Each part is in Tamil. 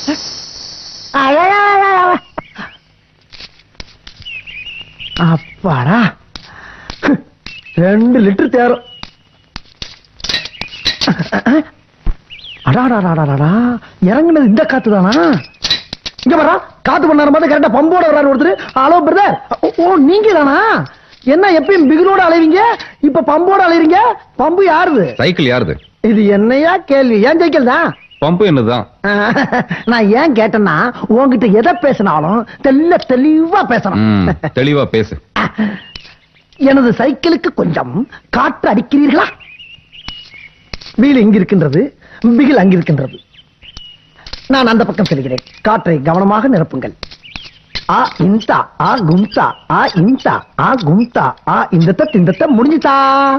அப்பாடா ரெண்டு லிட்டர் தேரும் அடாடாடாடாடா இறங்குனது இந்த காத்து தானா இங்க வரா காத்து பண்ண மாதிரி கரெக்டா பம்போட வர்றாரு ஒருத்தர் ஹலோ பிரதர் ஓ நீங்க தானா என்ன எப்பயும் பிகிலோட அலைவீங்க இப்ப பம்போட அலைவீங்க பம்பு யாருது சைக்கிள் யாருது இது என்னையா கேள்வி ஏன் சைக்கிள் தான் பம்பு என்னதுதான் நான் ஏன் கேட்டேன்னா உன்கிட்ட எதை பேசினாலும் தெல்ல தெளிவா பேசணும் ம், தெளிவா பேசு எனது சைக்கிளுக்கு கொஞ்சம் காற்று அடிக்கிறீர்களா வீல் இங்க இருக்கின்றது பிகில் அங்க இருக்கின்றது நான் அந்த பக்கம் செல்கிறேன் காற்றை கவனமாக நிரப்புங்கள் ஆ இந்தா ஆ கும்தா ஆ இந்தா ஆ கும்தா ஆ இந்த திண்டத்த முடிஞ்சுதா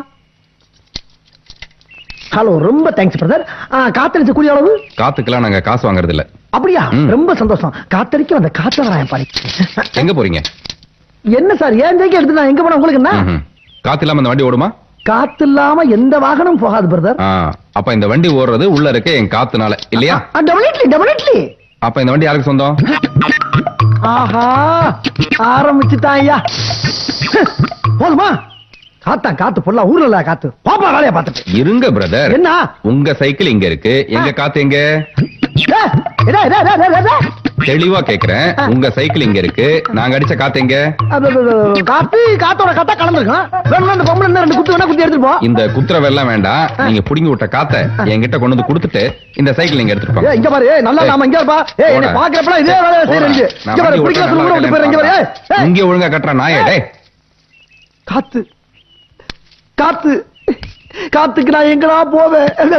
ஹலோ ரொம்ப தேங்க்ஸ் பிரதர் காத்தடிச்ச கூலி அளவு காத்துக்கெல்லாம் நாங்க காசு வாங்குறது இல்ல அப்படியா ம். ரொம்ப சந்தோஷம் காத்தடிக்க அந்த காத்தவராயன் பாடி எங்க போறீங்க என்ன சார் ஏன் ஜெயிக்க எடுத்து நான் எங்க போனா உங்களுக்கு என்ன ம்ஹும். காத்து இல்லாம இந்த வண்டி ஓடுமா காத்து இல்லாம எந்த வாகனம் போகாது பிரதர் ஆ, அப்ப இந்த வண்டி ஓடுறது உள்ள இருக்க என் காத்துனால இல்லையா டெபினெட்லி டெபினெட்லி அப்ப இந்த வண்டி யாருக்கு சொந்தம் ஆஹா ஆரம்பிச்சுட்டான் ஐயா போதுமா காத்தான் காத்து பொல்லா ஊர்ல இல்ல காத்து பாப்பா வேலைய பார்த்துட்டு இருங்க பிரதர் என்ன உங்க சைக்கிள் இங்க இருக்கு எங்க காத்து எங்க டேய், டேய், டேய், டேய், டேய், டேய். தெளிவா கேக்குறேன் உங்க சைக்கிள் இங்க இருக்கு நாங்க அடிச்ச காத்து எங்க அது, அது, அது, காத்து காத்தோட காத்தா கலந்துருக்கும் வேணும்னா அந்த பொம்பளை இன்னும் ரெண்டு குத்து வேணா குத்தி எடுத்துட்டு போ இந்த குத்துறவெல்லாம் வேண்டாம் நீங்க புடுங்கி விட்ட காத்த என்கிட்ட கொண்டு வந்து கொடுத்துட்டு இந்த சைக்கிள் நீங்க எடுத்துட்டு ஏய், போங்க இங்க பாரு ஏய், நல்லா ஏய், இல்லாம இங்க இருப்பா ஏய் என்னை போடா. பாக்குறப்பல இதே வேலையை செய்யறேன் இங்க நான் இங்க பாரு வண்டி பிடிக்கல ஓட்டுறேன், சொல்ல விட்டு போயிரு இங்க பாரு ஏய், ஏய். இங்க ஒழுங்கா கட்டுற நாயே டேய் காத்து காத்து காத்துக்கு நான் எங்கடா போவேன்